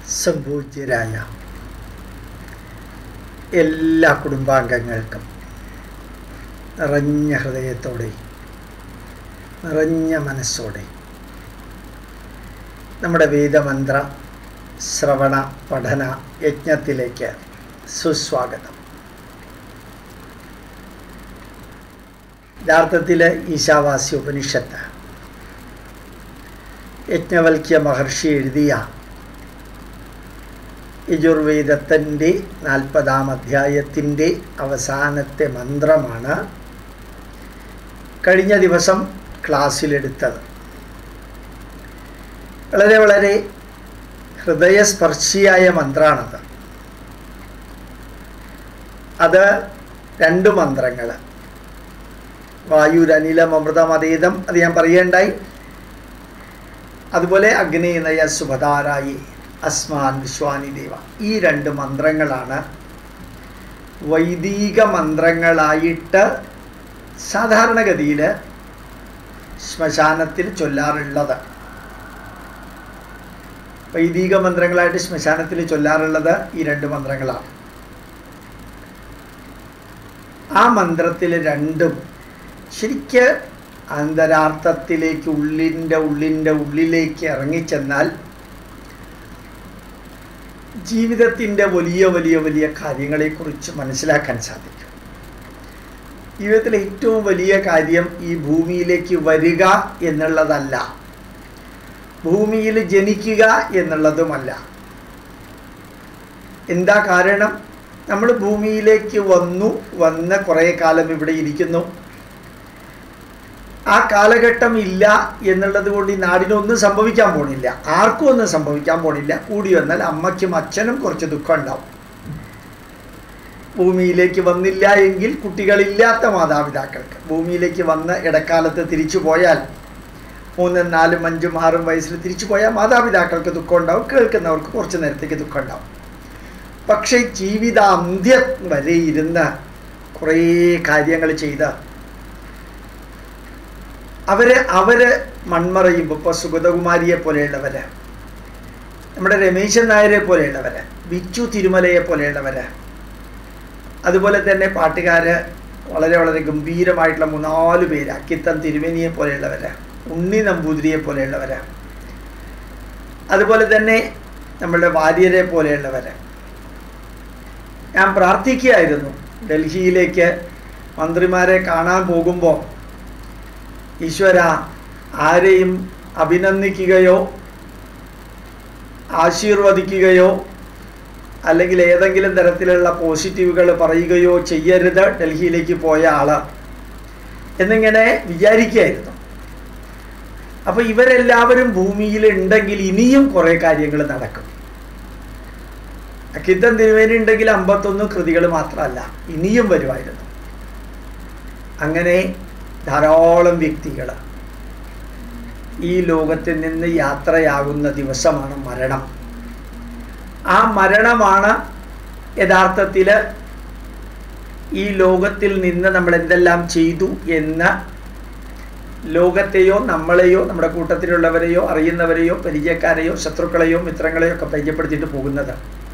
സംപൂജ്യരായ എല്ലാ കുടുംബാംഗങ്ങൾക്കും നിറഞ്ഞ ഹൃദയത്തോടെ നിറഞ്ഞ മനസ്സോടെ നമ്മുടെ വേദമന്ത്ര ശ്രവണ പഠന യജ്ഞത്തിലേക്ക് സുസ്വാഗതം യഥാർത്ഥത്തിൽ ഈശാവാസി ഉപനിഷത്ത് യജ്ഞവൽക്യ മഹർഷി എഴുതിയ യജുർവേദത്തിൻ്റെ നാൽപ്പതാം അധ്യായത്തിൻ്റെ അവസാനത്തെ മന്ത്രമാണ് കഴിഞ്ഞ ദിവസം ക്ലാസ്സിലെടുത്തത് വളരെ വളരെ ഹൃദയസ്പർശിയായ മന്ത്രമാണത് അത് രണ്ട് മന്ത്രങ്ങൾ വായുരനിലം അമൃതമതേതം അത് ഞാൻ പറയേണ്ടായി അതുപോലെ അഗ്നേനയ സുഭതാരായി അസ്മാൻ വിശ്വാനി ദേവ ഈ രണ്ട് മന്ത്രങ്ങളാണ് വൈദിക മന്ത്രങ്ങളായിട്ട് സാധാരണഗതിയിൽ ശ്മശാനത്തിൽ ചൊല്ലാറുള്ളത് വൈദിക മന്ത്രങ്ങളായിട്ട് ശ്മശാനത്തിൽ ചൊല്ലാറുള്ളത് ഈ രണ്ട് മന്ത്രങ്ങളാണ് ആ മന്ത്രത്തിൽ രണ്ടും ശരിക്ക് അന്തരാർത്ഥത്തിലേക്ക് ഉള്ളിൻ്റെ ഉള്ളിൻ്റെ ഉള്ളിലേക്ക് ഇറങ്ങിച്ചെന്നാൽ ജീവിതത്തിൻ്റെ വലിയ വലിയ വലിയ കാര്യങ്ങളെക്കുറിച്ച് മനസ്സിലാക്കാൻ സാധിക്കും ജീവിതത്തിലെ ഏറ്റവും വലിയ കാര്യം ഈ ഭൂമിയിലേക്ക് വരിക എന്നുള്ളതല്ല ഭൂമിയിൽ ജനിക്കുക എന്നുള്ളതുമല്ല എന്താ കാരണം നമ്മൾ ഭൂമിയിലേക്ക് വന്നു വന്ന് കുറേ കാലം ഇവിടെ ഇരിക്കുന്നു ആ കാലഘട്ടം ഇല്ല എന്നുള്ളത് കൊണ്ട് ഈ നാടിനൊന്നും സംഭവിക്കാൻ പോണില്ല ആർക്കും ഒന്നും സംഭവിക്കാൻ പോണില്ല കൂടി വന്നാൽ അമ്മയ്ക്കും അച്ഛനും കുറച്ച് ദുഃഖം ഉണ്ടാവും ഭൂമിയിലേക്ക് വന്നില്ല എങ്കിൽ കുട്ടികളില്ലാത്ത മാതാപിതാക്കൾക്ക് ഭൂമിയിലേക്ക് വന്ന് ഇടക്കാലത്ത് തിരിച്ചു പോയാൽ മൂന്നും നാലും അഞ്ചും ആറും വയസ്സിൽ തിരിച്ചു പോയാൽ മാതാപിതാക്കൾക്ക് ദുഃഖം ഉണ്ടാവും കേൾക്കുന്നവർക്ക് കുറച്ച് നേരത്തേക്ക് ദുഃഖം ഉണ്ടാവും പക്ഷേ ജീവിതാന്ത്യം വരെ ഇരുന്ന് കുറേ കാര്യങ്ങൾ ചെയ്ത് അവര് അവര് മൺമറയുമ്പോൾ ഇപ്പോൾ സുഗതകുമാരിയെ പോലെയുള്ളവര് നമ്മുടെ രമേശൻ നായരെ പോലെയുള്ളവര് ബിച്ചു തിരുമലയെ പോലെയുള്ളവര് അതുപോലെ തന്നെ പാട്ടുകാര് വളരെ വളരെ ഗംഭീരമായിട്ടുള്ള മൂന്നാല് പേര് അക്കിത്തം തിരുമേനിയെ പോലെയുള്ളവര് ഉണ്ണി നമ്പൂതിരിയെ പോലെയുള്ളവര് അതുപോലെ തന്നെ നമ്മളുടെ വാര്യരെ പോലെയുള്ളവര് ഞാൻ പ്രാർത്ഥിക്കുകയായിരുന്നു ഡൽഹിയിലേക്ക് മന്ത്രിമാരെ കാണാൻ പോകുമ്പോൾ ഈശ്വര ആരെയും അഭിനന്ദിക്കുകയോ ആശീർവദിക്കുകയോ അല്ലെങ്കിൽ ഏതെങ്കിലും തരത്തിലുള്ള പോസിറ്റീവുകൾ പറയുകയോ ചെയ്യരുത് ഡൽഹിയിലേക്ക് പോയ ആള് എന്നിങ്ങനെ വിചാരിക്കുകയായിരുന്നു അപ്പോൾ ഇവരെല്ലാവരും ഭൂമിയിൽ ഉണ്ടെങ്കിൽ ഇനിയും കുറേ കാര്യങ്ങൾ നടക്കും അക്കിത്തം തിരുവേനി ഉണ്ടെങ്കിൽ അമ്പത്തൊന്ന് കൃതികൾ മാത്രമല്ല ഇനിയും വരുമായിരുന്നു അങ്ങനെ ധാരാളം വ്യക്തികൾ ഈ ലോകത്തിൽ നിന്ന് യാത്രയാകുന്ന ദിവസമാണ് മരണം ആ മരണമാണ് യഥാർത്ഥത്തിൽ ഈ ലോകത്തിൽ നിന്ന് നമ്മൾ എന്തെല്ലാം ചെയ്തു എന്ന് ലോകത്തെയോ നമ്മളെയോ നമ്മുടെ കൂട്ടത്തിലുള്ളവരെയോ അറിയുന്നവരെയോ പരിചയക്കാരെയോ ശത്രുക്കളെയോ മിത്രങ്ങളെയോ ഒക്കെ പരിചയപ്പെടുത്തിയിട്ട് പോകുന്നത്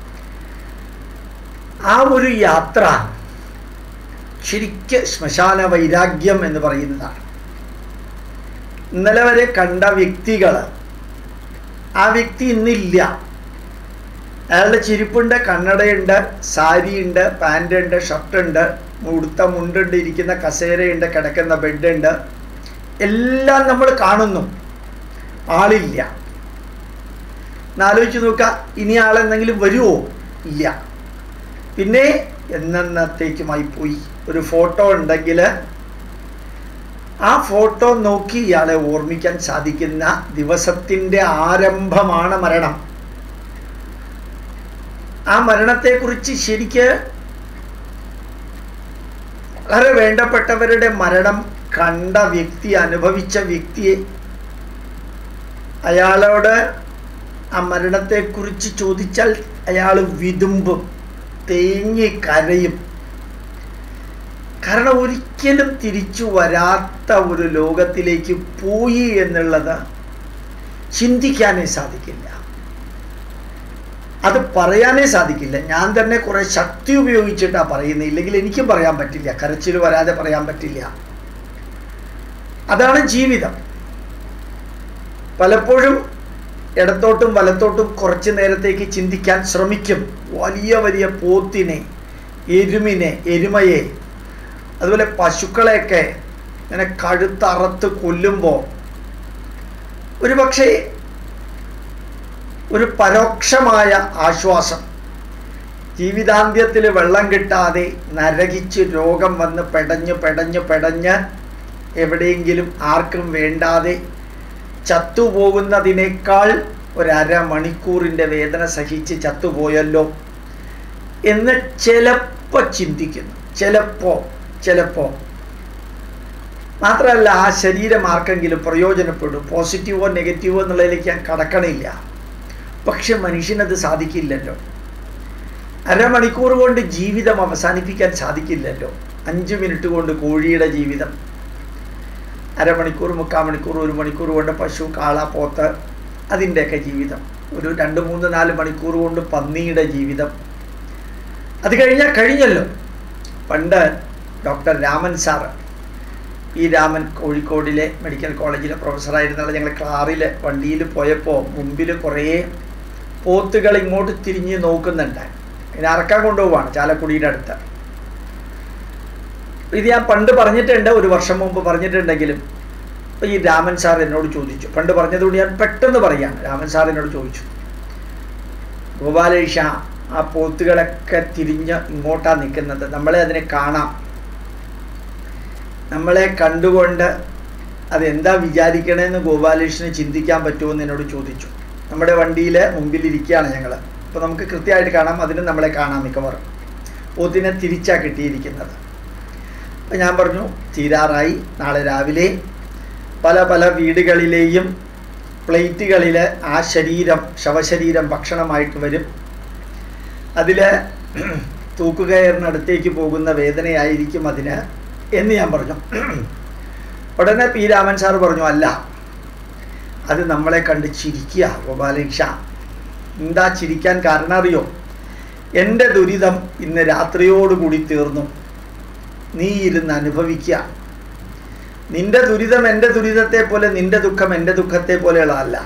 ആ ഒരു യാത്ര ശരിക്ക് ശ്മശാന വൈരാഗ്യം എന്ന് പറയുന്നതാണ് ഇന്നലെ വരെ കണ്ട വ്യക്തികൾ ആ വ്യക്തി ഇന്നില്ല അയാളുടെ ചിരിപ്പുണ്ട് കണ്ണടയുണ്ട് സാരിയുണ്ട് പാൻ്റ് ഉണ്ട് ഷർട്ടുണ്ട് ഉടുത്ത മുണ്ടുണ്ട് ഇരിക്കുന്ന കസേരയുണ്ട് കിടക്കുന്ന ബെഡുണ്ട് എല്ലാം നമ്മൾ കാണുന്നു ആളില്ല എന്നാലോചിച്ച് നോക്കുക ഇനി ആളെന്തെങ്കിലും വരുമോ ഇല്ല പിന്നെ എന്നത്തേക്കുമായി പോയി ഒരു ഫോട്ടോ ഉണ്ടെങ്കിൽ ആ ഫോട്ടോ നോക്കി ഇയാളെ ഓർമ്മിക്കാൻ സാധിക്കുന്ന ദിവസത്തിൻ്റെ ആരംഭമാണ് മരണം ആ മരണത്തെക്കുറിച്ച് ശരിക്ക് വളരെ വേണ്ടപ്പെട്ടവരുടെ മരണം കണ്ട വ്യക്തി അനുഭവിച്ച വ്യക്തിയെ അയാളോട് ആ മരണത്തെക്കുറിച്ച് ചോദിച്ചാൽ അയാൾ വിതുമ്പും തേങ്ങി കരയും കാരണം ഒരിക്കലും തിരിച്ചു വരാത്ത ഒരു ലോകത്തിലേക്ക് പോയി എന്നുള്ളത് ചിന്തിക്കാനേ സാധിക്കില്ല അത് പറയാനേ സാധിക്കില്ല ഞാൻ തന്നെ കുറേ ശക്തി ഉപയോഗിച്ചിട്ടാണ് പറയുന്നത് ഇല്ലെങ്കിൽ എനിക്കും പറയാൻ പറ്റില്ല കരച്ചിൽ വരാതെ പറയാൻ പറ്റില്ല അതാണ് ജീവിതം പലപ്പോഴും ഇടത്തോട്ടും വലത്തോട്ടും കുറച്ച് നേരത്തേക്ക് ചിന്തിക്കാൻ ശ്രമിക്കും വലിയ വലിയ പോത്തിനെ എരുമിനെ എരുമയെ അതുപോലെ പശുക്കളെയൊക്കെ ഇങ്ങനെ കഴുത്തറത്ത് കൊല്ലുമ്പോൾ ഒരു പക്ഷേ ഒരു പരോക്ഷമായ ആശ്വാസം ജീവിതാന്ത്യത്തിൽ വെള്ളം കിട്ടാതെ നരകിച്ച് രോഗം വന്ന് പെടഞ്ഞ് പെടഞ്ഞ് പെടഞ്ഞ് എവിടെയെങ്കിലും ആർക്കും വേണ്ടാതെ ചത്തുപോകുന്നതിനേക്കാൾ ഒരമണിക്കൂറിൻ്റെ വേദന സഹിച്ച് ചത്തുപോയല്ലോ എന്ന് ചിലപ്പോൾ ചിന്തിക്കുന്നു ചിലപ്പോൾ ചിലപ്പോൾ മാത്രമല്ല ആ ശരീരം ആർക്കെങ്കിലും പ്രയോജനപ്പെടും പോസിറ്റീവോ നെഗറ്റീവോ എന്നുള്ളതിലേക്ക് ഞാൻ കടക്കണില്ല പക്ഷെ മനുഷ്യനത് സാധിക്കില്ലല്ലോ അരമണിക്കൂർ കൊണ്ട് ജീവിതം അവസാനിപ്പിക്കാൻ സാധിക്കില്ലല്ലോ അഞ്ച് മിനിറ്റ് കൊണ്ട് കോഴിയുടെ ജീവിതം അരമണിക്കൂർ മുക്കാൽ മണിക്കൂർ ഒരു മണിക്കൂർ കൊണ്ട് പശു കാള പോത്ത് അതിൻ്റെയൊക്കെ ജീവിതം ഒരു രണ്ട് മൂന്ന് നാല് മണിക്കൂർ കൊണ്ട് പന്നിയുടെ ജീവിതം അത് കഴിഞ്ഞാൽ കഴിഞ്ഞല്ലോ പണ്ട് ഡോക്ടർ രാമൻ സാറ് ഈ രാമൻ കോഴിക്കോടിലെ മെഡിക്കൽ കോളേജിലെ പ്രൊഫസറായിരുന്നുള്ള ഞങ്ങൾ കാറിൽ വണ്ടിയിൽ പോയപ്പോൾ മുമ്പിൽ കുറേ പോത്തുകൾ ഇങ്ങോട്ട് തിരിഞ്ഞ് നോക്കുന്നുണ്ട് ഇതിനെ അറക്കാൻ കൊണ്ടുപോവാണ് ചാലക്കുടിയുടെ അടുത്ത് ഇത് ഞാൻ പണ്ട് പറഞ്ഞിട്ടുണ്ട് ഒരു വർഷം മുമ്പ് പറഞ്ഞിട്ടുണ്ടെങ്കിലും ഇപ്പം ഈ രാമൻ സാർ എന്നോട് ചോദിച്ചു പണ്ട് പറഞ്ഞതുകൊണ്ട് ഞാൻ പെട്ടെന്ന് പറയാണ് രാമൻ സാർ എന്നോട് ചോദിച്ചു ഗോപാലേഷ ആ പോത്തുകളൊക്കെ തിരിഞ്ഞ് ഇങ്ങോട്ടാണ് നിൽക്കുന്നത് നമ്മളെ അതിനെ കാണാം നമ്മളെ കണ്ടുകൊണ്ട് അതെന്താ വിചാരിക്കണമെന്ന് ഗോപാലകൃഷ്ണന് ചിന്തിക്കാൻ പറ്റുമോ എന്ന് എന്നോട് ചോദിച്ചു നമ്മുടെ വണ്ടിയിൽ മുമ്പിലിരിക്കുകയാണ് ഞങ്ങൾ അപ്പോൾ നമുക്ക് കൃത്യമായിട്ട് കാണാം അതിന് നമ്മളെ കാണാം മിക്കവാറും പോത്തിനെ തിരിച്ചാണ് കിട്ടിയിരിക്കുന്നത് അപ്പം ഞാൻ പറഞ്ഞു തീരാറായി നാളെ രാവിലെ പല പല വീടുകളിലെയും പ്ലേറ്റുകളിൽ ആ ശരീരം ശവശരീരം ഭക്ഷണമായിട്ട് വരും അതിൽ തൂക്കുകയറിനടുത്തേക്ക് പോകുന്ന വേദനയായിരിക്കും അതിന് എന്ന് ഞാൻ പറഞ്ഞു ഉടനെ പി രാമൻ സാർ പറഞ്ഞു അല്ല അത് നമ്മളെ കണ്ട് ചിരിക്കുക ഗോപാലകൃഷ്ണ എന്താ ചിരിക്കാൻ കാരണം അറിയോ എൻ്റെ ദുരിതം ഇന്ന് രാത്രിയോടുകൂടി തീർന്നു നീ ഇരുന്ന് അനുഭവിക്കുക നിന്റെ ദുരിതം എൻ്റെ ദുരിതത്തെ പോലെ നിന്റെ ദുഃഖം എൻ്റെ ദുഃഖത്തെ പോലെയുള്ളതല്ല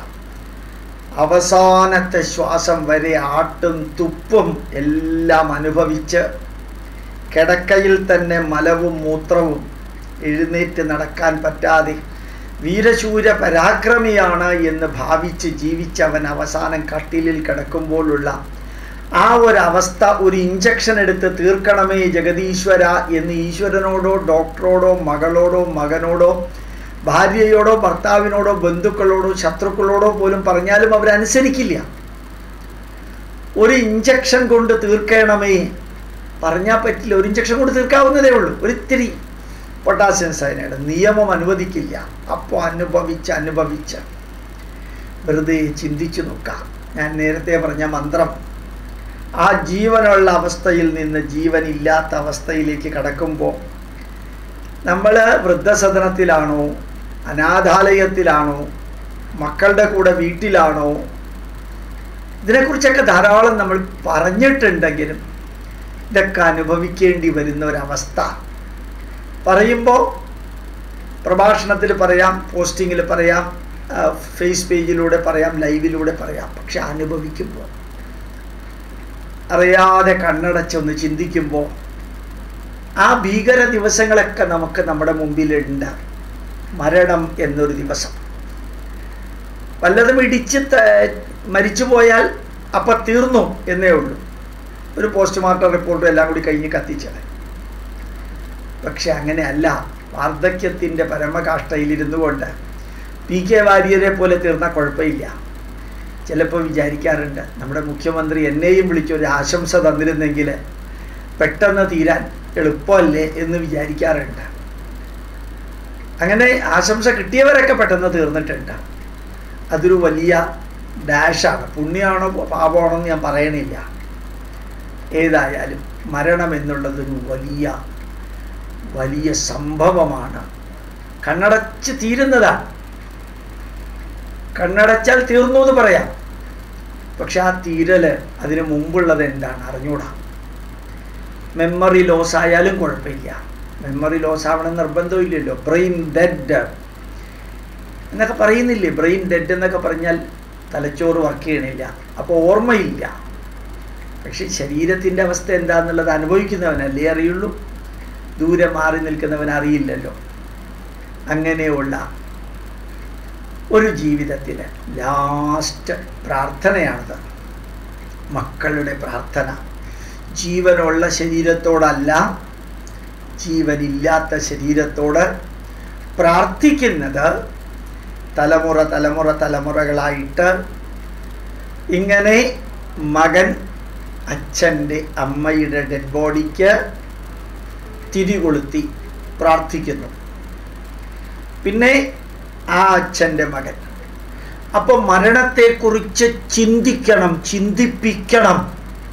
അവസാനത്തെ ശ്വാസം വരെ ആട്ടും തുപ്പും എല്ലാം അനുഭവിച്ച് കിടക്കയിൽ തന്നെ മലവും മൂത്രവും എഴുന്നേറ്റ് നടക്കാൻ പറ്റാതെ വീരശൂര പരാക്രമിയാണ് എന്ന് ഭാവിച്ച് ജീവിച്ചവൻ അവസാനം കട്ടിലിൽ കിടക്കുമ്പോഴുള്ള ആ ഒരു അവസ്ഥ ഒരു ഇഞ്ചക്ഷൻ എടുത്ത് തീർക്കണമേ ജഗതീശ്വര എന്ന് ഈശ്വരനോടോ ഡോക്ടറോടോ മകളോടോ മകനോടോ ഭാര്യയോടോ ഭർത്താവിനോടോ ബന്ധുക്കളോടോ ശത്രുക്കളോടോ പോലും പറഞ്ഞാലും അവരനുസരിക്കില്ല ഒരു ഇഞ്ചക്ഷൻ കൊണ്ട് തീർക്കണമേ പറഞ്ഞാൽ പറ്റില്ല ഒരു ഇഞ്ചക്ഷൻ കൊണ്ട് തീർക്കാവുന്നതേ ഉള്ളൂ ഒരിത്തിരി പൊട്ടാസ്യം സൈനൈഡ് നിയമം അനുവദിക്കില്ല അപ്പോൾ അനുഭവിച്ച് അനുഭവിച്ച് വെറുതെ ചിന്തിച്ചു നോക്കാം ഞാൻ നേരത്തെ പറഞ്ഞ മന്ത്രം ആ ജീവനുള്ള അവസ്ഥയിൽ നിന്ന് ജീവനില്ലാത്ത അവസ്ഥയിലേക്ക് കടക്കുമ്പോൾ നമ്മൾ വൃദ്ധസദനത്തിലാണോ അനാഥാലയത്തിലാണോ മക്കളുടെ കൂടെ വീട്ടിലാണോ ഇതിനെക്കുറിച്ചൊക്കെ ധാരാളം നമ്മൾ പറഞ്ഞിട്ടുണ്ടെങ്കിലും ഇതൊക്കെ അനുഭവിക്കേണ്ടി വരുന്ന ഒരവസ്ഥ പറയുമ്പോൾ പ്രഭാഷണത്തിൽ പറയാം പോസ്റ്റിങ്ങിൽ പറയാം ഫേസ് പേജിലൂടെ പറയാം ലൈവിലൂടെ പറയാം പക്ഷെ അനുഭവിക്കുമ്പോൾ അറിയാതെ കണ്ണടച്ചൊന്ന് ചിന്തിക്കുമ്പോൾ ആ ഭീകര ദിവസങ്ങളൊക്കെ നമുക്ക് നമ്മുടെ മുമ്പിലുണ്ട് മരണം എന്നൊരു ദിവസം വല്ലതും ഇടിച്ച് മരിച്ചു പോയാൽ അപ്പം തീർന്നു എന്നേ ഉള്ളൂ ഒരു പോസ്റ്റ്മോർട്ടം റിപ്പോർട്ടും എല്ലാം കൂടി കഴിഞ്ഞ് കത്തിച്ചത് പക്ഷെ അങ്ങനെയല്ല വാർദ്ധക്യത്തിൻ്റെ പരമകാഷ്ടയിലിരുന്നു കൊണ്ട് പി കെ വാര്യരെ പോലെ തീർന്ന കുഴപ്പമില്ല ചിലപ്പോൾ വിചാരിക്കാറുണ്ട് നമ്മുടെ മുഖ്യമന്ത്രി എന്നെയും വിളിച്ചൊരു ആശംസ തന്നിരുന്നെങ്കിൽ പെട്ടെന്ന് തീരാൻ എളുപ്പമല്ലേ എന്ന് വിചാരിക്കാറുണ്ട് അങ്ങനെ ആശംസ കിട്ടിയവരൊക്കെ പെട്ടെന്ന് തീർന്നിട്ടുണ്ട് അതൊരു വലിയ ഡാഷാണ് പുണ്യമാണോ പാപമാണോ എന്ന് ഞാൻ പറയണില്ല ഏതായാലും മരണം എന്നുള്ളതൊരു വലിയ വലിയ സംഭവമാണ് കണ്ണടച്ച് തീരുന്നതാണ് കണ്ണടച്ചാൽ തീർന്നു എന്ന് പറയാം പക്ഷെ ആ തീരല് അതിന് മുമ്പുള്ളത് എന്താണ് അറിഞ്ഞൂടാ മെമ്മറി ലോസ് ആയാലും കുഴപ്പമില്ല മെമ്മറി ലോസ് ആവണം നിർബന്ധമില്ലല്ലോ ബ്രെയിൻ ഡെഡ് എന്നൊക്കെ പറയുന്നില്ലേ ബ്രെയിൻ ഡെഡ് എന്നൊക്കെ പറഞ്ഞാൽ തലച്ചോറ് വർക്ക് ചെയ്യണില്ല അപ്പോൾ ഓർമ്മയില്ല പക്ഷെ ശരീരത്തിൻ്റെ അവസ്ഥ എന്താണെന്നുള്ളത് അനുഭവിക്കുന്നവനല്ലേ അറിയുള്ളൂ ദൂരെ മാറി നിൽക്കുന്നവൻ അറിയില്ലല്ലോ അങ്ങനെയുള്ള ഒരു ജീവിതത്തിൽ ലാസ്റ്റ് പ്രാർത്ഥനയാണത് മക്കളുടെ പ്രാർത്ഥന ജീവനുള്ള ശരീരത്തോടല്ല ജീവനില്ലാത്ത ശരീരത്തോട് പ്രാർത്ഥിക്കുന്നത് തലമുറ തലമുറ തലമുറകളായിട്ട് ഇങ്ങനെ മകൻ അച്ഛൻ്റെ അമ്മയുടെ ഡെഡ് ബോഡിക്ക് തിരികൊളുത്തി പ്രാർത്ഥിക്കുന്നു പിന്നെ ആ അച്ഛൻ്റെ മകൻ അപ്പൊ മരണത്തെക്കുറിച്ച് ചിന്തിക്കണം ചിന്തിപ്പിക്കണം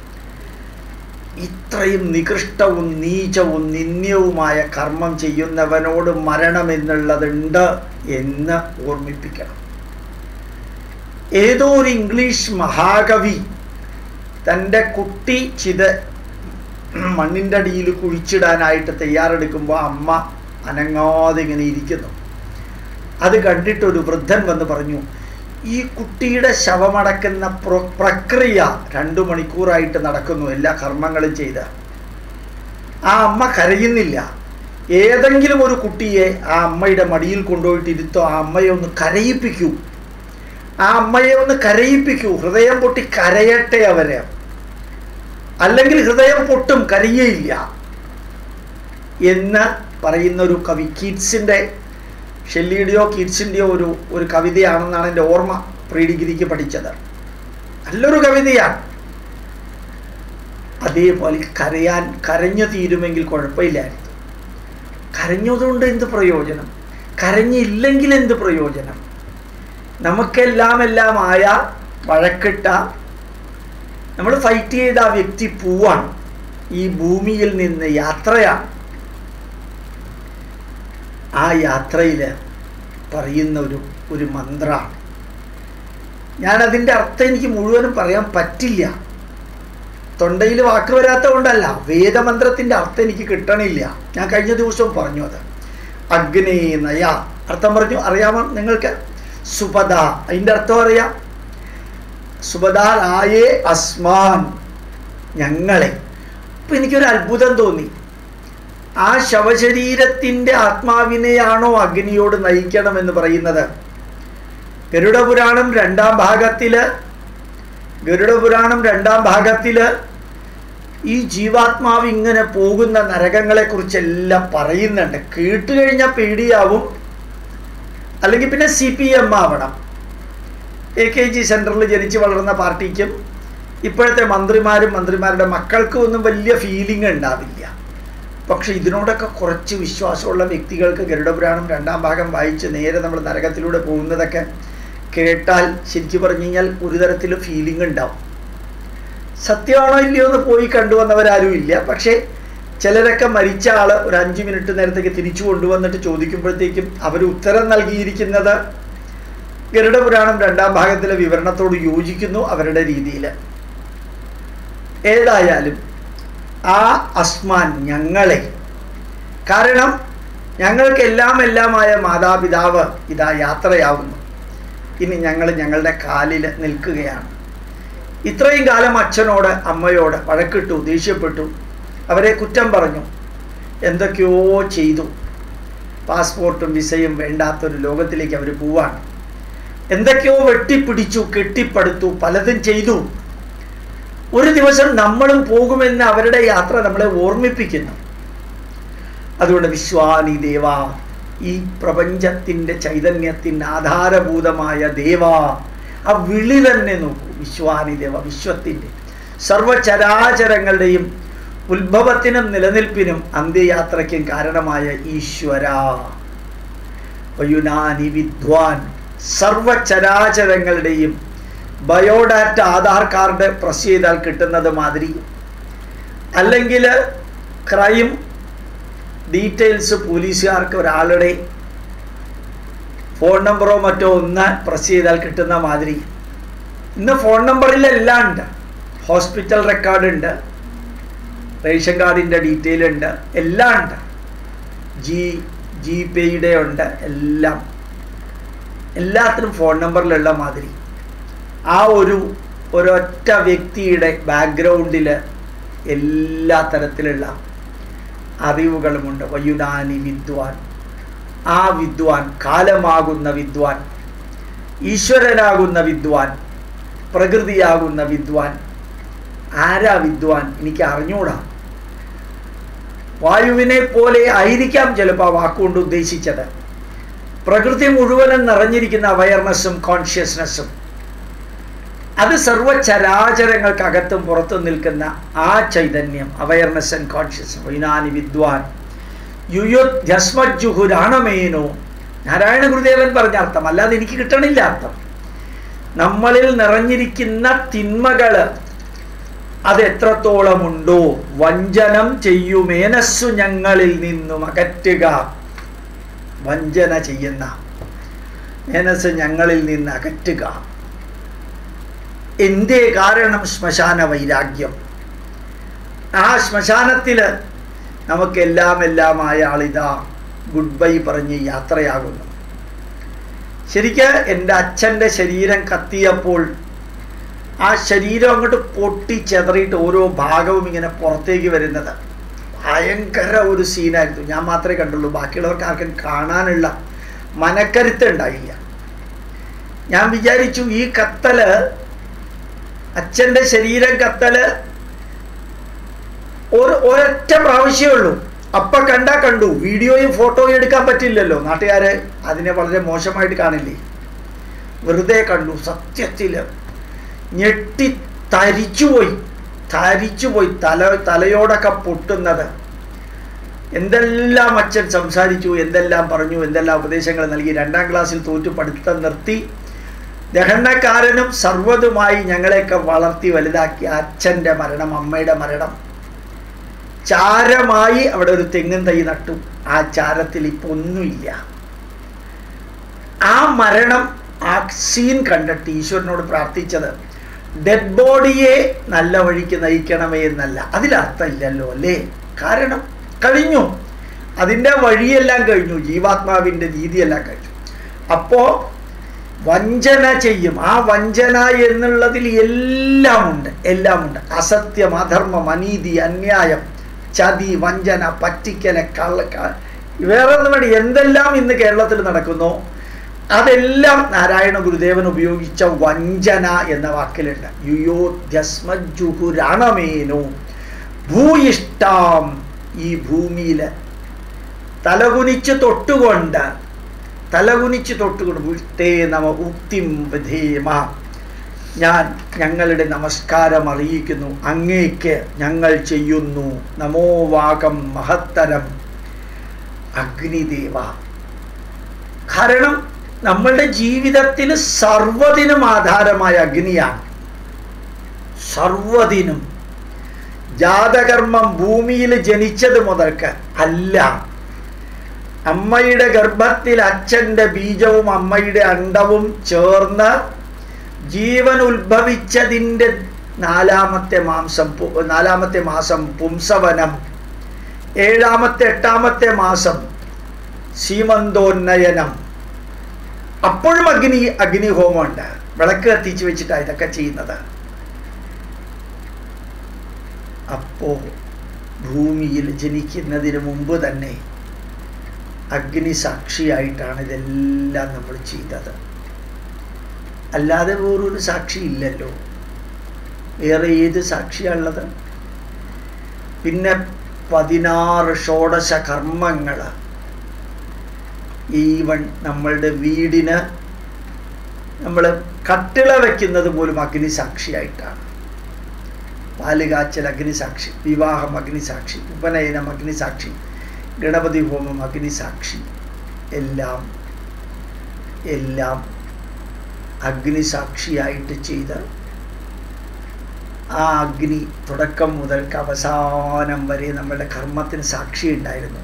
ഇത്രയും നികൃഷ്ടവും നീചവും നിന്ദ്യവുമായ കർമ്മം ചെയ്യുന്നവനോട് മരണം എന്നുള്ളതുണ്ട് എന്ന് ഓർമ്മിപ്പിക്കണം ഏതോ ഒരു ഇംഗ്ലീഷ് മഹാകവി തൻ്റെ കുട്ടി ചിത് മണ്ണിൻ്റെ അടിയിൽ കുഴിച്ചിടാനായിട്ട് തയ്യാറെടുക്കുമ്പോൾ അമ്മ അനങ്ങാതെ ഇങ്ങനെ ഇരിക്കുന്നു അത് കണ്ടിട്ട് ഒരു വൃദ്ധൻ വന്ന് പറഞ്ഞു ഈ കുട്ടിയുടെ ശവമടക്കുന്ന പ്ര- പ്രക്രിയ രണ്ടു മണിക്കൂറായിട്ട് നടക്കുന്നു എല്ലാ കർമ്മങ്ങളും ചെയ്ത് ആ അമ്മ കരയുന്നില്ല ഏതെങ്കിലും ഒരു കുട്ടിയെ ആ അമ്മയുടെ മടിയിൽ കൊണ്ടുപോയിട്ട് ഇരുത്തോ ആ അമ്മയെ ഒന്ന് കരയിപ്പിക്കൂ ആ അമ്മയെ ഒന്ന് കരയിപ്പിക്കൂ ഹൃദയം പൊട്ടി കരയട്ടെ അവരെ അല്ലെങ്കിൽ ഹൃദയം പൊട്ടും കരയേയില്ല എന്ന് പറയുന്ന ഒരു കവി കീറ്റ്സിൻ്റെ ഷെല്ലിയുടെയോ കീറ്റ്സിൻ്റെയോ ഒരു ഒരു കവിതയാണെന്നാണ് എൻ്റെ ഓർമ്മ പ്രീ ഡിഗ്രിക്ക് പഠിച്ചത് നല്ലൊരു കവിതയാണ് അതേപോലെ കരയാൻ കരഞ്ഞു തീരുമെങ്കിൽ കുഴപ്പമില്ലായിരുന്നു കരഞ്ഞതുകൊണ്ട് എന്ത് പ്രയോജനം കരഞ്ഞില്ലെങ്കിൽ എന്ത് പ്രയോജനം നമുക്കെല്ലാം എല്ലാം ആയ വഴക്കിട്ട നമ്മൾ ഫൈറ്റ് ചെയ്ത ആ വ്യക്തി പോവാണ് ഈ ഭൂമിയിൽ നിന്ന് യാത്രയാണ് ആ യാത്രയിൽ പറയുന്ന ഒരു ഒരു മന്ത്രമാണ് ഞാൻ അതിൻ്റെ അർത്ഥം എനിക്ക് മുഴുവനും പറയാൻ പറ്റില്ല തൊണ്ടയിൽ വാക്ക് വരാത്ത കൊണ്ടല്ല വേദമന്ത്രത്തിൻ്റെ അർത്ഥം എനിക്ക് കിട്ടണില്ല ഞാൻ കഴിഞ്ഞ ദിവസവും പറഞ്ഞു അത് അഗ്നേ നയ അർത്ഥം പറഞ്ഞു അറിയാമോ നിങ്ങൾക്ക് സുപദ അതിൻ്റെ അർത്ഥം അറിയാം സുപദാരായേ അസ്മാൻ ഞങ്ങളെ അപ്പം എനിക്കൊരു അത്ഭുതം തോന്നി ആ ശവശരീരത്തിൻ്റെ ആത്മാവിനെയാണോ അഗ്നിയോട് നയിക്കണമെന്ന് പറയുന്നത് ഗരുഡപുരാണം രണ്ടാം ഭാഗത്തില് ഗരുഡപുരാണം രണ്ടാം ഭാഗത്തില് ഈ ജീവാത്മാവ് ഇങ്ങനെ പോകുന്ന നരകങ്ങളെ കുറിച്ചെല്ലാം പറയുന്നുണ്ട് കേട്ട് കഴിഞ്ഞാൽ പേടിയാവും അല്ലെങ്കിൽ പിന്നെ സി പി എം ആവണം എ കെ ജി സെൻറ്ററിൽ ജനിച്ച് വളർന്ന പാർട്ടിക്കും ഇപ്പോഴത്തെ മന്ത്രിമാരും മന്ത്രിമാരുടെ മക്കൾക്കും ഒന്നും വലിയ ഫീലിംഗ് ഉണ്ടാവില്ല പക്ഷെ ഇതിനോടൊക്കെ കുറച്ച് വിശ്വാസമുള്ള വ്യക്തികൾക്ക് ഗരുഡപുരാണം രണ്ടാം ഭാഗം വായിച്ച് നേരെ നമ്മൾ നരകത്തിലൂടെ പോകുന്നതൊക്കെ കേട്ടാൽ ശരിക്കും പറഞ്ഞു കഴിഞ്ഞാൽ ഒരു തരത്തിൽ ഫീലിംഗ് ഉണ്ടാവും സത്യമാണോ ഇല്ലയോ എന്ന് പോയി കണ്ടുവന്നവരാരും ഇല്ല പക്ഷേ ചിലരൊക്കെ മരിച്ച ആൾ ഒരു അഞ്ച് മിനിറ്റ് നേരത്തേക്ക് തിരിച്ചു കൊണ്ടുവന്നിട്ട് ചോദിക്കുമ്പോഴത്തേക്കും അവർ ഉത്തരം നൽകിയിരിക്കുന്നത് ഗരുഡപുരാണം രണ്ടാം ഭാഗത്തിലെ വിവരണത്തോട് യോജിക്കുന്നു അവരുടെ രീതിയിൽ ഏതായാലും ആ അസ്മാൻ ഞങ്ങളെ കാരണം ഞങ്ങൾക്ക് എല്ലാം എല്ലാമായ മാതാപിതാവ് ഇതാ യാത്രയാവുന്നു ഇനി ഞങ്ങൾ ഞങ്ങളുടെ കാലിൽ നിൽക്കുകയാണ് ഇത്രയും കാലം അച്ഛനോട് അമ്മയോട് വഴക്കിട്ടു ദേഷ്യപ്പെട്ടു അവരെ കുറ്റം പറഞ്ഞു എന്തൊക്കെയോ ചെയ്തു പാസ്പോർട്ടും വിസയും വേണ്ടാത്തൊരു ലോകത്തിലേക്ക് അവർ പോവാണ് എന്തൊക്കെയോ വെട്ടിപ്പിടിച്ചു കെട്ടിപ്പടുത്തു പലതും ചെയ്തു ഒരു ദിവസം നമ്മളും പോകുമെന്ന് അവരുടെ യാത്ര നമ്മളെ ഓർമ്മിപ്പിക്കുന്നു അതുകൊണ്ട് വിശ്വാനി ദേവ ഈ പ്രപഞ്ചത്തിൻ്റെ ചൈതന്യത്തിന് ആധാരഭൂതമായ ദേവ ആ വിളി തന്നെ നോക്കൂ വിശ്വാനി ദേവ വിശ്വത്തിൻ്റെ സർവചരാചരങ്ങളുടെയും ഉത്ഭവത്തിനും നിലനിൽപ്പിനും അന്ത്യയാത്രയ്ക്കും കാരണമായ ഈശ്വര വയുനാനി വിദ്വാൻ സർവചരാചരങ്ങളുടെയും ബയോഡാറ്റ ആധാർ കാർഡ് പ്രസ് ചെയ്താൽ കിട്ടുന്നത് മാതിരി അല്ലെങ്കിൽ ക്രൈം ഡീറ്റെയിൽസ് പോലീസുകാർക്ക് ഒരാളുടെ ഫോൺ നമ്പറോ മറ്റോ ഒന്ന് പ്രസ് ചെയ്താൽ കിട്ടുന്ന മാതിരി ഇന്ന് ഫോൺ നമ്പറിലെല്ലാം ഉണ്ട് ഹോസ്പിറ്റൽ റെക്കോർഡ് ഉണ്ട് റേഷൻ കാർഡിൻ്റെ ഡീറ്റെയിൽ ഉണ്ട് എല്ലാം ഉണ്ട് ജി ജി പേയുടെ ഉണ്ട് എല്ലാം എല്ലാത്തിനും ഫോൺ നമ്പറിലുള്ള മാതിരി ആ ഒരു ഒരൊറ്റ വ്യക്തിയുടെ ബാക്ക്ഗ്രൗണ്ടിൽ എല്ലാ തരത്തിലുള്ള അറിവുകളുമുണ്ട് വയുനാനി വിദ്വാൻ ആ വിദ്വാൻ കാലമാകുന്ന വിദ്വാൻ ഈശ്വരനാകുന്ന വിദ്വാൻ പ്രകൃതിയാകുന്ന വിദ്വാൻ ആരാ വിദ്വാൻ എനിക്ക് അറിഞ്ഞൂടാ വായുവിനെ പോലെ ആയിരിക്കാം ചിലപ്പോൾ ആ വാക്കുകൊണ്ട് ഉദ്ദേശിച്ചത് പ്രകൃതി മുഴുവനും നിറഞ്ഞിരിക്കുന്ന അവയർനെസ്സും കോൺഷ്യസ്നെസ്സും അത് സർവചരാചരങ്ങൾക്കകത്തും പുറത്തും നിൽക്കുന്ന ആ ചൈതന്യം അവയർനെസ് ആൻഡ് കോൺഷ്യസ് വൈനാനി വിദ്വാൻ യുയുധ്യസ്മജുഹുരാണമേനോ നാരായണ ഗുരുദേവൻ പറഞ്ഞ അർത്ഥം അല്ലാതെ എനിക്ക് കിട്ടണില്ല അർത്ഥം നമ്മളിൽ നിറഞ്ഞിരിക്കുന്ന തിന്മകള് അത് എത്രത്തോളമുണ്ടോ വഞ്ചനം ചെയ്യുമേനസ്സു ഞങ്ങളിൽ നിന്നും അകറ്റുക വഞ്ചന ചെയ്യുന്ന മേനസ് ഞങ്ങളിൽ നിന്ന് അകറ്റുക എന്തേ കാരണം ശ്മശാന വൈരാഗ്യം ആ ശ്മശാനത്തിൽ നമുക്കെല്ലാം എല്ലാമായ ആളിതാ ഗുഡ് ബൈ പറഞ്ഞ് യാത്രയാകുന്നു ശരിക്ക് എൻ്റെ അച്ഛൻ്റെ ശരീരം കത്തിയപ്പോൾ ആ ശരീരം അങ്ങോട്ട് പൊട്ടി ചെതറിയിട്ട് ഓരോ ഭാഗവും ഇങ്ങനെ പുറത്തേക്ക് വരുന്നത് ഭയങ്കര ഒരു സീനായിരുന്നു ഞാൻ മാത്രമേ കണ്ടുള്ളൂ ബാക്കിയുള്ളവർക്ക് ആർക്കും കാണാനുള്ള മനക്കരുത്ത് ഉണ്ടായില്ല ഞാൻ വിചാരിച്ചു ഈ കത്തല് അച്ഛൻ്റെ ശരീരം കത്തല് ഒരു ഒരൊറ്റ പ്രാവശ്യമേ ഉള്ളൂ അപ്പൊ കണ്ടാ കണ്ടു വീഡിയോയും ഫോട്ടോയും എടുക്കാൻ പറ്റില്ലല്ലോ നാട്ടുകാരെ അതിനെ വളരെ മോശമായിട്ട് കാണില്ലേ വെറുതെ കണ്ടു സത്യത്തില് ഞെട്ടി തരിച്ചുപോയി തരിച്ചുപോയി തല തലയോടൊക്കെ പൊട്ടുന്നത് എന്തെല്ലാം അച്ഛൻ സംസാരിച്ചു എന്തെല്ലാം പറഞ്ഞു എന്തെല്ലാം ഉപദേശങ്ങൾ നൽകി രണ്ടാം ക്ലാസ്സിൽ തോറ്റു പഠിത്തം നിർത്തി ദഹനക്കാരനും സർവ്വതുമായി ഞങ്ങളെയൊക്കെ വളർത്തി വലുതാക്കിയ അച്ഛൻ്റെ മരണം അമ്മയുടെ മരണം ചാരമായി അവിടെ ഒരു തെങ്ങും തൈ നട്ടു ആ ചാരത്തിൽ ഇപ്പൊ ഒന്നുമില്ല ആ മരണം ആ സീൻ കണ്ടിട്ട് ഈശ്വരനോട് പ്രാർത്ഥിച്ചത് ഡെഡ് ബോഡിയെ നല്ല വഴിക്ക് നയിക്കണമേ എന്നല്ല അതിലർത്ഥമില്ലല്ലോ അല്ലേ കാരണം കഴിഞ്ഞു അതിൻ്റെ വഴിയെല്ലാം കഴിഞ്ഞു ജീവാത്മാവിൻ്റെ രീതിയെല്ലാം കഴിഞ്ഞു അപ്പോ വഞ്ചന ചെയ്യും ആ വഞ്ചന എന്നുള്ളതിൽ എല്ലാം ഉണ്ട് എല്ലാം ഉണ്ട് അസത്യം അധർമ്മം അനീതി അന്യായം ചതി വഞ്ചന പറ്റിക്കല കള്ള വേറെ ഒന്നും വേണ്ടി എന്തെല്ലാം ഇന്ന് കേരളത്തിൽ നടക്കുന്നു അതെല്ലാം നാരായണ ഗുരുദേവൻ ഉപയോഗിച്ച വഞ്ചന എന്ന വാക്കിലുണ്ട് യുയോധ്യസ്മജുഹുരണമേനു ഭൂയിഷ്ടാം ഈ ഭൂമിയിൽ തലകുനിച്ച് തൊട്ടുകൊണ്ട് തലകുനിച്ച് തൊട്ടുകൊണ്ട് വിട്ടേ നമ ഉക്തിം വിധേമ ഞാൻ ഞങ്ങളുടെ നമസ്കാരം അറിയിക്കുന്നു അങ്ങേക്ക് ഞങ്ങൾ ചെയ്യുന്നു നമോവാകം മഹത്തരം അഗ്നിദേവ കാരണം നമ്മളുടെ ജീവിതത്തിൽ സർവ്വതിനും ആധാരമായ അഗ്നിയാണ് സർവ്വതിനും ജാതകർമ്മം ഭൂമിയിൽ ജനിച്ചത് മുതൽക്ക് അല്ല അമ്മയുടെ ഗർഭത്തിൽ അച്ഛൻ്റെ ബീജവും അമ്മയുടെ അണ്ടവും ചേർന്ന് ജീവൻ ഉത്ഭവിച്ചതിൻ്റെ നാലാമത്തെ മാംസം നാലാമത്തെ മാസം പുംസവനം ഏഴാമത്തെ എട്ടാമത്തെ മാസം സീമന്തോന്നയനം അപ്പോഴും അഗ്നി അഗ്നിഹോമമുണ്ട് വിളക്ക് കത്തിച്ച് വെച്ചിട്ടാണ് ഇതൊക്കെ ചെയ്യുന്നത് അപ്പോ ഭൂമിയിൽ ജനിക്കുന്നതിന് മുമ്പ് തന്നെ അഗ്നി സാക്ഷിയായിട്ടാണ് ഇതെല്ലാം നമ്മൾ ചെയ്തത് അല്ലാതെ വേറൊരു സാക്ഷി ഇല്ലല്ലോ വേറെ ഏത് സാക്ഷിയാണുള്ളത് പിന്നെ പതിനാറ് ഷോഡശ കർമ്മങ്ങൾ ഈവൺ നമ്മളുടെ വീടിന് നമ്മൾ കട്ടിള വയ്ക്കുന്നത് പോലും അഗ്നിസാക്ഷിയായിട്ടാണ് പാലുകാച്ചൽ അഗ്നിസാക്ഷി വിവാഹം അഗ്നിസാക്ഷി ഉപനയനം അഗ്നിസാക്ഷി ഗണപതി ഹോമം അഗ്നിസാക്ഷി എല്ലാം എല്ലാം അഗ്നിസാക്ഷിയായിട്ട് ചെയ്ത് ആ അഗ്നി തുടക്കം മുതൽക്ക് അവസാനം വരെ നമ്മളുടെ കർമ്മത്തിന് സാക്ഷി ഉണ്ടായിരുന്നു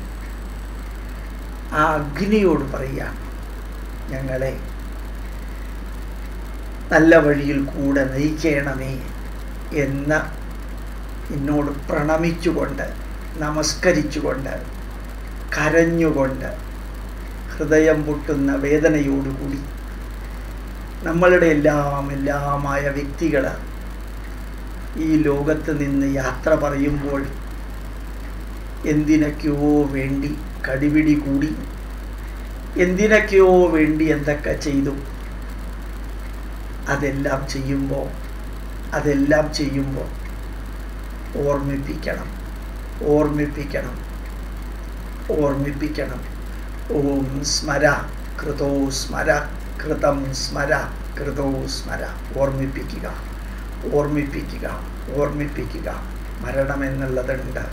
ആ അഗ്നിയോട് പറയുക ഞങ്ങളെ നല്ല വഴിയിൽ കൂടെ നയിക്കണമേ എന്ന് എന്നോട് പ്രണമിച്ചുകൊണ്ട് നമസ്കരിച്ചുകൊണ്ട് കരഞ്ഞുകൊണ്ട് ഹൃദയം പൊട്ടുന്ന വേദനയോടുകൂടി നമ്മളുടെ എല്ലാം എല്ലാമായ വ്യക്തികൾ ഈ ലോകത്ത് നിന്ന് യാത്ര പറയുമ്പോൾ എന്തിനൊക്കെയോ വേണ്ടി കടിപിടി കൂടി എന്തിനൊക്കെയോ വേണ്ടി എന്തൊക്കെ ചെയ്തു അതെല്ലാം ചെയ്യുമ്പോൾ അതെല്ലാം ചെയ്യുമ്പോൾ ഓർമ്മിപ്പിക്കണം ഓർമ്മിപ്പിക്കണം ഓർമ്മിപ്പിക്കണം ഓം സ്മര കൃതോ സ്മര കൃതം സ്മര കൃതോ സ്മര ഓർമ്മിപ്പിക്കുക ഓർമ്മിപ്പിക്കുക ഓർമ്മിപ്പിക്കുക മരണമെന്നുള്ളതുണ്ട്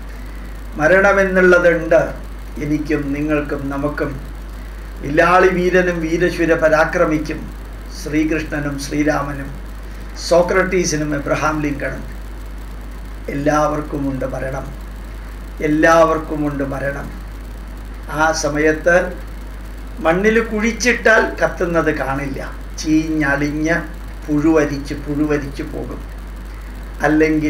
മരണമെന്നുള്ളതുണ്ട് എനിക്കും നിങ്ങൾക്കും നമുക്കും വില്ലാളി വീരനും വീരശൂര പരാക്രമിക്കും ശ്രീകൃഷ്ണനും ശ്രീരാമനും സോക്രട്ടീസിനും എബ്രഹാം ലിങ്കണും എല്ലാവർക്കുമുണ്ട് മരണം എല്ലാവർക്കുമുണ്ട് മരണം ആ സമയത്ത് മണ്ണിൽ കുഴിച്ചിട്ടാൽ കത്തുന്നത് കാണില്ല ചീഞ്ഞളിഞ്ഞ് പുഴുവരിച്ച് പുഴുവരിച്ച് പോകും അല്ലെങ്കിൽ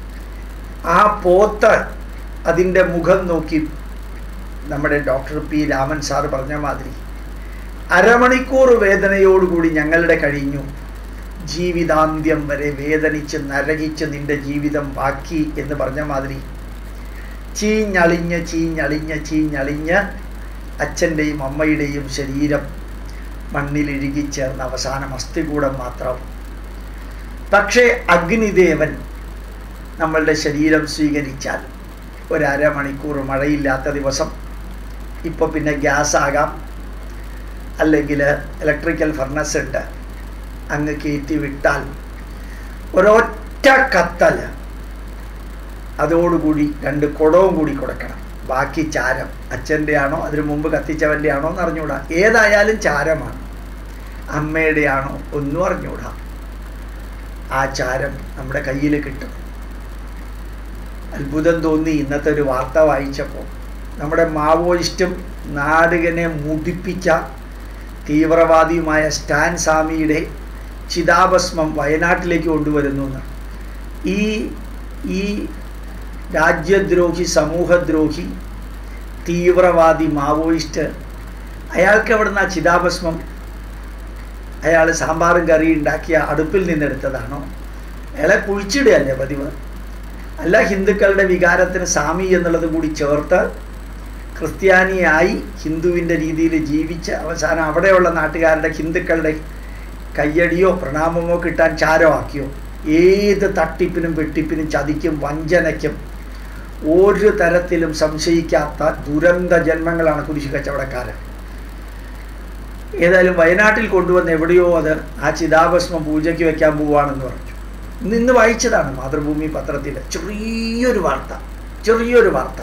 ആ പോത്ത് അതിൻ്റെ മുഖം നോക്കി നമ്മുടെ ഡോക്ടർ പി രാമൻ സാർ പറഞ്ഞ മാതിരി അരമണിക്കൂർ വേദനയോടുകൂടി ഞങ്ങളുടെ കഴിഞ്ഞു ജീവിതാന്ത്യം വരെ വേദനിച്ച് നരകിച്ച് നിന്റെ ജീവിതം ബാക്കി എന്ന് പറഞ്ഞ മാതിരി ചീഞ്ഞളിഞ്ഞ് ചീഞ്ഞളിഞ്ഞ് ചീഞ്ഞളിഞ്ഞ് അച്ഛൻ്റെയും അമ്മയുടെയും ശരീരം മണ്ണിലിഴുകി ചേർന്ന അവസാനം അസ്ഥികൂടം മാത്രം പക്ഷേ അഗ്നിദേവൻ നമ്മളുടെ ശരീരം സ്വീകരിച്ചാൽ ഒരു അരമണിക്കൂർ മഴയില്ലാത്ത ദിവസം ഇപ്പോൾ പിന്നെ ഗ്യാസ് ആകാം അല്ലെങ്കിൽ ഇലക്ട്രിക്കൽ ഫർണസ് ഉണ്ട് അങ്ങ് കയറ്റി വിട്ടാൽ ഒരൊറ്റ കത്തൽ അതോടുകൂടി രണ്ട് കുടവും കൂടി കൊടുക്കണം ബാക്കി ചാരം അച്ഛൻ്റെ ആണോ അതിനു മുമ്പ് കത്തിച്ചവൻ്റെ ആണോ എന്ന് അറിഞ്ഞൂടാ ഏതായാലും ചാരമാണ് അമ്മയുടെ ആണോ ഒന്നും അറിഞ്ഞൂടാ ആ ചാരം നമ്മുടെ കയ്യിൽ കിട്ടും അത്ഭുതം തോന്നി ഇന്നത്തെ ഒരു വാർത്ത വായിച്ചപ്പോൾ നമ്മുടെ മാവോയിസ്റ്റും നാടുകനെ മുടിപ്പിച്ച തീവ്രവാദിയുമായ സ്റ്റാൻ സ്വാമിയുടെ ചിതാഭസ്മം വയനാട്ടിലേക്ക് കൊണ്ടുവരുന്നു എന്ന് ഈ ഈ രാജ്യദ്രോഹി സമൂഹദ്രോഹി തീവ്രവാദി മാവോയിസ്റ്റ് അയാൾക്ക് എവിടുന്ന ആ ചിതാഭസ്മം അയാൾ സാമ്പാറും കറി ഉണ്ടാക്കിയ അടുപ്പിൽ നിന്നെടുത്തതാണോ അയാളെ കുഴിച്ചിടുകയല്ലേ പതിവ് അല്ല ഹിന്ദുക്കളുടെ വികാരത്തിന് സ്വാമി എന്നുള്ളത് കൂടി ചേർത്ത് ക്രിസ്ത്യാനിയായി ഹിന്ദുവിൻ്റെ രീതിയിൽ ജീവിച്ച് അവസാനം അവിടെയുള്ള നാട്ടുകാരുടെ ഹിന്ദുക്കളുടെ കയ്യടിയോ പ്രണാമമോ കിട്ടാൻ ചാരമാക്കിയോ ഏത് തട്ടിപ്പിനും വെട്ടിപ്പിനും ചതിക്കും വഞ്ചനയ്ക്കും ഒരു തരത്തിലും സംശയിക്കാത്ത ദുരന്ത ജന്മങ്ങളാണ് കുരിശു കച്ചവടക്കാരൻ ഏതായാലും വയനാട്ടിൽ കൊണ്ടുവന്ന് എവിടെയോ അത് ആ ചിതാഭസ്മം പൂജയ്ക്ക് വെക്കാൻ പോവുകയാണെന്ന് പറഞ്ഞു ഇന്ന് ഇന്ന് വായിച്ചതാണ് മാതൃഭൂമി പത്രത്തിൽ ചെറിയൊരു വാർത്ത ചെറിയൊരു വാർത്ത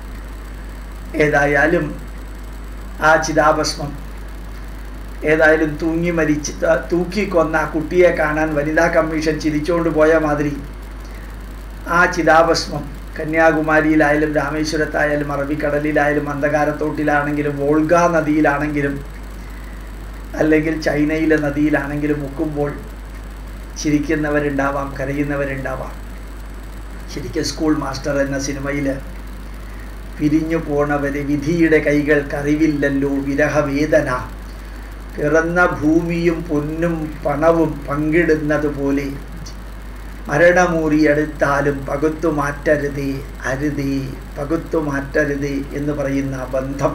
ഏതായാലും ആ ചിതാഭസ്മം ഏതായാലും തൂങ്ങി മരിച്ച് തൂക്കിക്കൊന്ന ആ കുട്ടിയെ കാണാൻ വനിതാ കമ്മീഷൻ ചിരിച്ചുകൊണ്ട് പോയ മാതിരി ആ ചിതാഭസ്മം കന്യാകുമാരിയിലായാലും രാമേശ്വരത്തായാലും അറബിക്കടലിലായാലും അന്ധകാരത്തോട്ടിലാണെങ്കിലും വോൾഗ നദിയിലാണെങ്കിലും അല്ലെങ്കിൽ ചൈനയിലെ നദിയിലാണെങ്കിലും മുക്കുമ്പോൾ ചിരിക്കുന്നവരുണ്ടാവാം കരയുന്നവരുണ്ടാവാം ശരിക്കും സ്കൂൾ മാസ്റ്റർ എന്ന സിനിമയിൽ പിരിഞ്ഞു പോണവരെ വിധിയുടെ കൈകൾക്കറിവില്ലല്ലോ വിരഹവേദന പിറന്ന ഭൂമിയും പൊന്നും പണവും പങ്കിടുന്നത് പോലെ മരണമൂറിയെടുത്താലും പകുത്തു മാറ്റരുതേ അരുതേ പകുത്തു മാറ്റരുതേ എന്ന് പറയുന്ന ബന്ധം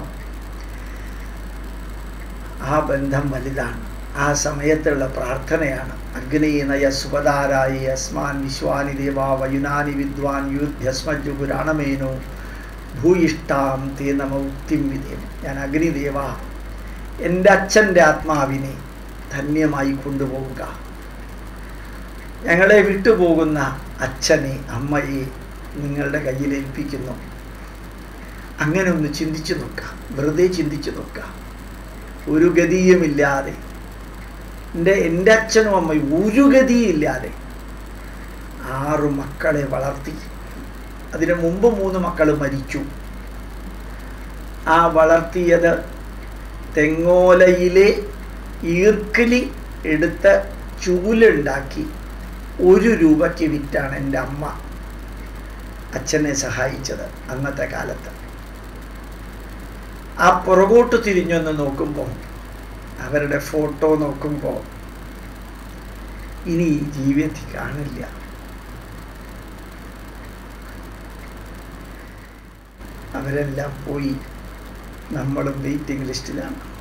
ആ ബന്ധം വലുതാണ് ആ സമയത്തുള്ള പ്രാർത്ഥനയാണ് അഗ്നീനയ സുപതാരായി അസ്മാൻ വിശ്വാനി ദേവാ വയുനാനി വിദ്വാൻ യുദ്ധ്യസ്മജുഗുരാണമേനോ ഭൂയിഷ്ടാം തേ നമ ഉക്തിം വിധേയം ഞാൻ അഗ്നിദേവ എൻ്റെ അച്ഛൻ്റെ ആത്മാവിനെ ധന്യമായി കൊണ്ടുപോവുക ഞങ്ങളെ വിട്ടുപോകുന്ന അച്ഛനെ അമ്മയെ നിങ്ങളുടെ കയ്യിൽ ഏൽപ്പിക്കുന്നു അങ്ങനെ ഒന്ന് ചിന്തിച്ചു നോക്കാം വെറുതെ ചിന്തിച്ചു നോക്കാം ഒരു ഗതിയുമില്ലാതെ എൻ്റെ എൻ്റെ അച്ഛനും അമ്മയും ഒരു ഗതിയില്ലാതെ ആറു മക്കളെ വളർത്തി അതിനു മുമ്പ് മൂന്ന് മക്കൾ മരിച്ചു ആ വളർത്തിയത് തെങ്ങോലയിലെ ഈർക്കിലി എടുത്ത് ചൂലുണ്ടാക്കി ഒരു രൂപയ്ക്ക് വിറ്റാണ് എൻ്റെ അമ്മ അച്ഛനെ സഹായിച്ചത് അന്നത്തെ കാലത്ത് ആ പുറകോട്ട് തിരിഞ്ഞൊന്ന് നോക്കുമ്പോൾ അവരുടെ ഫോട്ടോ നോക്കുമ്പോൾ ഇനി ഈ ജീവിതത്തിൽ കാണില്ല അവരെല്ലാം പോയി നമ്മളും വെയിറ്റിംഗ് ലിസ്റ്റിലാണ്